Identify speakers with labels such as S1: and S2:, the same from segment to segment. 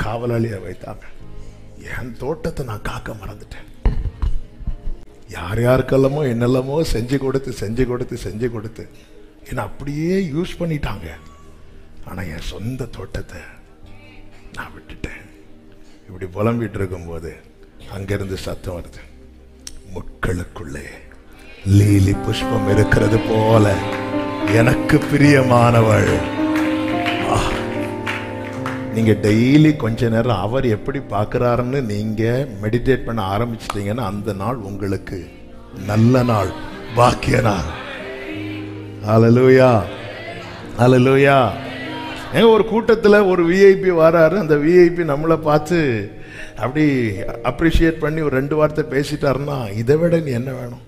S1: காவலாளியா வைத்தாங்க என் தோட்டத்தை நான் காக்க மறந்துட்டேன் யார் யாருக்கெல்லாமோ என்னெல்லாமோ செஞ்சு கொடுத்து செஞ்சு கொடுத்து செஞ்சு கொடுத்து என்னை அப்படியே யூஸ் பண்ணிட்டாங்க ஆனா என் சொந்த தோட்டத்தை நான் விட்டுட்டேன் இப்படி புலம்பிட்டு இருக்கும்போது அங்கிருந்து சத்தம் வருது முட்களுக்குள்ளே லீலி புஷ்பம் இருக்கிறது போல எனக்கு பிரியமானவள் ஆ. நீங்க டெய்லி கொஞ்ச நேரம் அவர் எப்படி பார்க்கறாருன்னு நீங்க மெடிடேட் பண்ண ஆரம்பிச்சிட்டீங்கன்னா அந்த நாள் உங்களுக்கு நல்ல நாள் பாக்கிய நாள் ஹalleluya ஹalleluya ஏங்க ஒரு கூட்டத்தில் ஒரு விஐபி வராரு அந்த விஐபி நம்மளை பார்த்து அப்படி அப்ரிஷியேட் பண்ணி ஒரு ரெண்டு வார்த்தை பேசிட்டாருன்னா இதை விட நீ என்ன வேணும்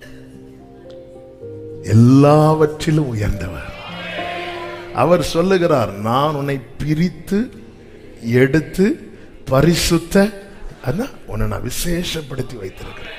S1: எல்லாவற்றிலும் உயர்ந்தவர் அவர் சொல்லுகிறார் நான் உன்னை பிரித்து எடுத்து பரிசுத்த அதான் உன்னை நான் விசேஷப்படுத்தி வைத்திருக்கிறேன்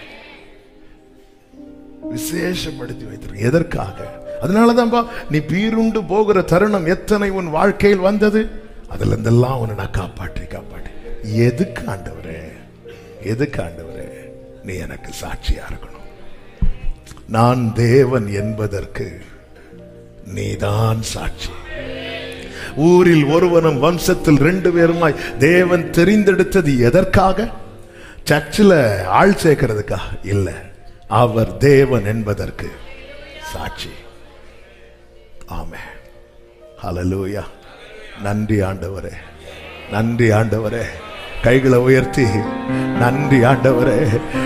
S1: விசேஷப்படுத்தி வைத்திருக்கிறேன் எதற்காக அதனாலதான்பா நீ பீருண்டு போகிற தருணம் எத்தனை உன் வாழ்க்கையில் வந்தது அதுல இருந்தெல்லாம் உன்னை நான் காப்பாற்றி காப்பாற்றி எதுக்கு ஆண்டவரே எதுக்கு ஆண்டவரே நீ எனக்கு சாட்சியா இருக்கணும் நான் தேவன் என்பதற்கு நீதான் சாட்சி ஊரில் ஒருவனும் வம்சத்தில் ரெண்டு பேருமாய் தேவன் தெரிந்தெடுத்தது எதற்காக சர்ச்சில் ஆள் சேர்க்கிறதுக்கா இல்ல அவர் தேவன் என்பதற்கு சாட்சி ஆமே ஹalleluya நன்றி ஆண்டவரே நன்றி ஆண்டவரே கைகளை உயர்த்தி நன்றி ஆண்டவரே